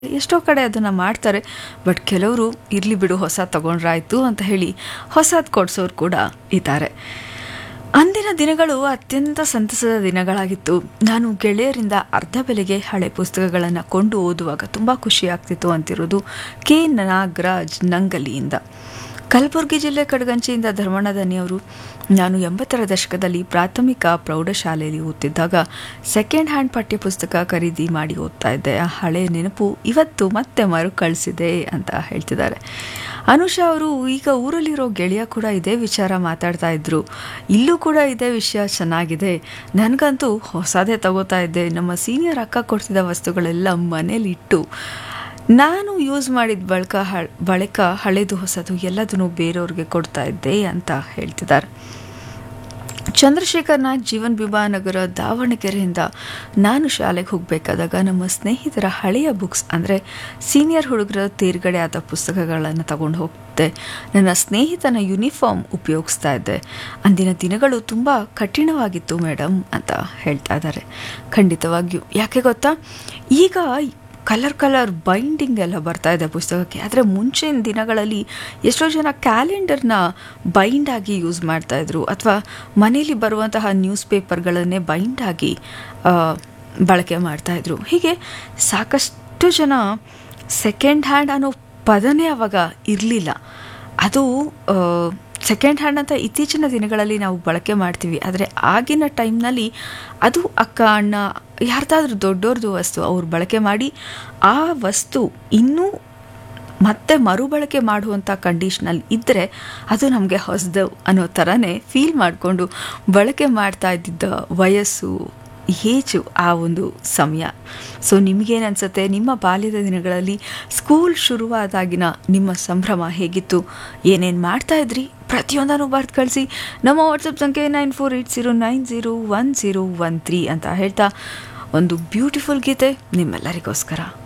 ಎಷ್ಟೋ ಕಡೆ ಅದನ್ನು ಮಾಡ್ತಾರೆ ಬಟ್ ಕೆಲವರು ಇರಲಿ ಬಿಡು ಹೊಸ ತಗೊಂಡ್ರಾಯ್ತು ಅಂತ ಹೇಳಿ ಹೊಸದು ಕೊಡ್ಸೋರು ಕೂಡ ಇದ್ದಾರೆ ಅಂದಿನ ದಿನಗಳು ಅತ್ಯಂತ ಸಂತಸದ ದಿನಗಳಾಗಿತ್ತು ನಾನು ಗೆಳೆಯರಿಂದ ಅರ್ಧ ಬೆಲೆಗೆ ಹಳೆ ಪುಸ್ತಕಗಳನ್ನು ಕೊಂಡು ಓದುವಾಗ ತುಂಬ ಖುಷಿ ಆಗ್ತಿತ್ತು ಅಂತಿರೋದು ಕೆ ನಾಗರಾಜ್ ನಂಗಲಿಯಿಂದ ಕಲಬುರಗಿ ಜಿಲ್ಲೆ ಕಡಗಂಚಿಯಿಂದ ಧರ್ಮಣ್ಣ ದನಿಯವರು ನಾನು ಎಂಬತ್ತರ ದಶಕದಲ್ಲಿ ಪ್ರಾಥಮಿಕ ಪ್ರೌಢಶಾಲೆಯಲ್ಲಿ ಓದ್ತಿದ್ದಾಗ ಸೆಕೆಂಡ್ ಹ್ಯಾಂಡ್ ಪಠ್ಯಪುಸ್ತಕ ಖರೀದಿ ಮಾಡಿ ಓದ್ತಾ ಇದ್ದೆ ಆ ಹಳೆಯ ನೆನಪು ಇವತ್ತು ಮತ್ತೆ ಮರುಕಳಿಸಿದೆ ಅಂತ ಹೇಳ್ತಿದ್ದಾರೆ ಅನುಷಾ ಅವರು ಈಗ ಊರಲ್ಲಿರೋ ಗೆಳೆಯ ಕೂಡ ಇದೇ ವಿಚಾರ ಮಾತಾಡ್ತಾ ಇದ್ರು ಇಲ್ಲೂ ಕೂಡ ಇದೇ ವಿಷಯ ಚೆನ್ನಾಗಿದೆ ನನಗಂತೂ ಹೊಸದೇ ತಗೋತಾ ಇದ್ದೆ ನಮ್ಮ ಸೀನಿಯರ್ ಅಕ್ಕ ಕೊಡ್ತಿದ್ದ ವಸ್ತುಗಳೆಲ್ಲ ಮನೇಲಿ ಇಟ್ಟು ನಾನು ಯೂಸ್ ಮಾಡಿದ ಬಳಕ ಹ ಬಳಿಕ ಹಳೆದು ಹೊಸದು ಎಲ್ಲದನ್ನು ಬೇರೆಯವ್ರಿಗೆ ಕೊಡ್ತಾ ಇದ್ದೆ ಅಂತ ಹೇಳ್ತಿದ್ದಾರೆ ಚಂದ್ರಶೇಖರ್ ನಾಗ್ ಜೀವನ್ ನಗರ ದಾವಣಗೆರೆಯಿಂದ ನಾನು ಶಾಲೆಗೆ ಹೋಗಬೇಕಾದಾಗ ನಮ್ಮ ಸ್ನೇಹಿತರ ಹಳೆಯ ಬುಕ್ಸ್ ಅಂದರೆ ಸೀನಿಯರ್ ಹುಡುಗರ ತೇರ್ಗಡೆ ಆದ ಪುಸ್ತಕಗಳನ್ನು ತಗೊಂಡು ಹೋಗ್ತಿದ್ದೆ ನನ್ನ ಸ್ನೇಹಿತನ ಯೂನಿಫಾರ್ಮ್ ಉಪಯೋಗಿಸ್ತಾ ಇದ್ದೆ ಅಂದಿನ ದಿನಗಳು ತುಂಬ ಕಠಿಣವಾಗಿತ್ತು ಮೇಡಮ್ ಅಂತ ಹೇಳ್ತಾ ಇದ್ದಾರೆ ಖಂಡಿತವಾಗಿಯೂ ಯಾಕೆ ಗೊತ್ತಾ ಈಗ ಕಲರ್ ಕಲರ್ ಬೈಂಡಿಂಗ್ ಎಲ್ಲ ಬರ್ತಾ ಇದೆ ಪುಸ್ತಕಕ್ಕೆ ಆದರೆ ಮುಂಚಿನ ದಿನಗಳಲ್ಲಿ ಎಷ್ಟೋ ಜನ ಕ್ಯಾಲೆಂಡರ್ನ ಬೈಂಡ್ ಆಗಿ ಯೂಸ್ ಮಾಡ್ತಾಯಿದ್ರು ಅಥವಾ ಮನೇಲಿ ಬರುವಂತಹ ನ್ಯೂಸ್ ಪೇಪರ್ಗಳನ್ನೇ ಬೈಂಡ್ ಆಗಿ ಬಳಕೆ ಮಾಡ್ತಾಯಿದ್ರು ಹೀಗೆ ಸಾಕಷ್ಟು ಜನ ಸೆಕೆಂಡ್ ಹ್ಯಾಂಡ್ ಅನ್ನೋ ಪದನೇ ಅವಾಗ ಇರಲಿಲ್ಲ ಅದು ಸೆಕೆಂಡ್ ಹ್ಯಾಂಡ್ ಅಂತ ಇತ್ತೀಚಿನ ದಿನಗಳಲ್ಲಿ ನಾವು ಬಳಕೆ ಮಾಡ್ತೀವಿ ಆದರೆ ಆಗಿನ ಟೈಮ್ನಲ್ಲಿ ಅದು ಅಕ್ಕ ಅಣ್ಣ ಯಾರ್ದಾದ್ರೂ ದೊಡ್ಡವ್ರದ್ದು ವಸ್ತು ಅವ್ರು ಬಳಕೆ ಮಾಡಿ ಆ ವಸ್ತು ಇನ್ನೂ ಮತ್ತೆ ಮರುಬಳಕೆ ಮಾಡುವಂಥ ಕಂಡೀಷ್ನಲ್ಲಿ ಇದ್ದರೆ ಅದು ನಮಗೆ ಹೊಸದು ಅನ್ನೋ ಥರನೇ ಫೀಲ್ ಮಾಡಿಕೊಂಡು ಬಳಕೆ ಮಾಡ್ತಾ ಇದ್ದಿದ್ದ ವಯಸ್ಸು ಏಜು ಆ ಒಂದು ಸಮಯ ಸೊ ನಿಮಗೇನು ಅನಿಸುತ್ತೆ ನಿಮ್ಮ ಬಾಲ್ಯದ ದಿನಗಳಲ್ಲಿ ಸ್ಕೂಲ್ ಶುರುವಾದಾಗಿನ ನಿಮ್ಮ ಸಂಭ್ರಮ ಹೇಗಿತ್ತು ಏನೇನು ಮಾಡ್ತಾ ಇದ್ರಿ ಪ್ರತಿಯೊಂದನ್ನು ಬರ್ದು ಕಳಿಸಿ ನಮ್ಮ ವಾಟ್ಸಪ್ ಸಂಖ್ಯೆ nine four eight zero nine zero one zero one three ಅಂತ ಹೇಳ್ತಾ ಒಂದು ಬ್ಯೂಟಿಫುಲ್ ಗೀತೆ ನಿಮ್ಮೆಲ್ಲರಿಗೋಸ್ಕರ